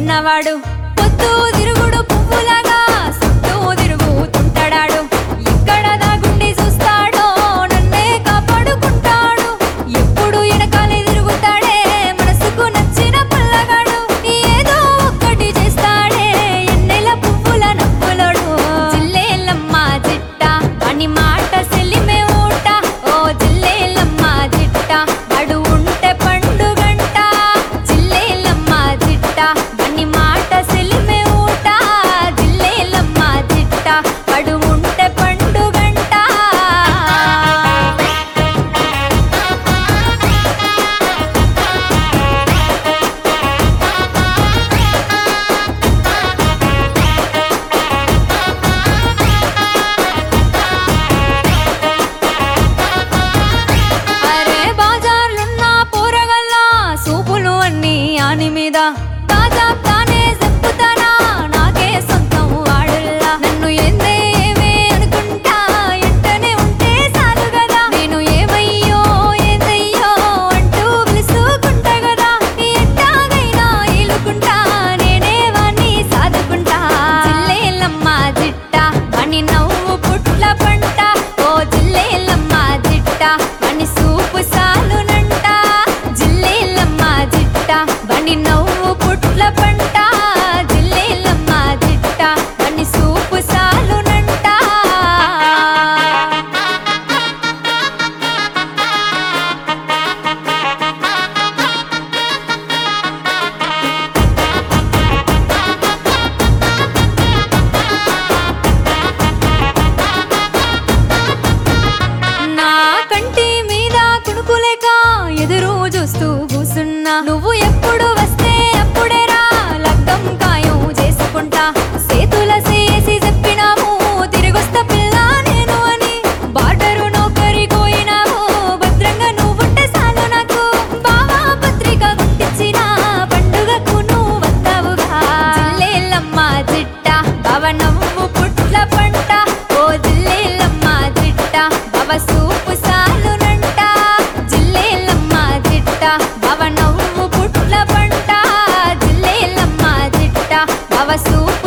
ఉన్నవాడు పొద్దు తిరుగుడు పువ్వులాగా చుట్టూ తిరుగుతుంటాడాడు ఎక్కడ దాగుండి చూస్తాడో నన్నే కాపాడుకుంటాడు ఎప్పుడు వెనకాలే తిరుగుతాడే మనసుకు నచ్చిన పుల్లగాడు ఏదో ఒక్కటి చేస్తాడే ఎన్నెల పువ్వుల నవ్వులోడు జిల్లేలమ్మ జిట్ట అని మాట సెలిమే ఊట ఓ జిల్లేలమ్మ జిట్ట అడు ఉంటే పండుగంట జిల్లేలమ్మ జిట్ట అని మాట సెలిమే ఊట జిల్లేలమ్మ జిట్ట అడు ఉంటే పండుగంట అరే బాజార్లున్న పోరగల్లా సూపులు అన్ని ఆని మీద తాజా తానే చెప్పుతానా నాకే సొంతం ఆడుల్లా నన్ను ఏందే ఏమే అనుకుంటా ఎంటనే ఉంటే చాలు కదా నేను ఏమయ్యో ఏందయ్యో అంటూ పిలుసుకుంటా కదా ఎట్టాగైనా ఈలుకుంటా నేనే వాణ్ణి సాదుకుంటా జిల్లేలమ్మ జిట్ట అని నవ్వు పుట్ల పంట ఓ జిల్లేలమ్మ జిట్ట అని సూపు సాలునంట జిల్లేలమ్మ జిట్ట బని నవ్వు పుట్ల పంట జిల్లేలమ్మ జిట్ట అని సూపు సాలునంట నా కంటి మీద కునుకులేక ఎదురు చూస్తూ కూసున్నా నువ్వు ఎప్పుడు వస్తే అప్పుడేరా లగ్గం ఖాయం చేసుకుంటా సేతుల చేసి చెప్పినావు తిరిగొస్తా పిల్ల నేను అని బార్డరు నౌకరి కోయినావు భద్రంగా నువ్వుంటే చాలు నాకు బావా పత్రిక గుర్తించిన పండుగకు నువ్వు వస్తావుగా జిల్లేలమ్మ జిట్ట బావ నవ్వు పుట్ల పంట ఓ జిల్లేలమ్మ జిట్ట బావ సూపు సాలునంట జిల్లేలమ్మ జిట్ట బావ నవ్వు పుట్ల పంట జిల్లేలమ్మ జిట్ట బావ సూపు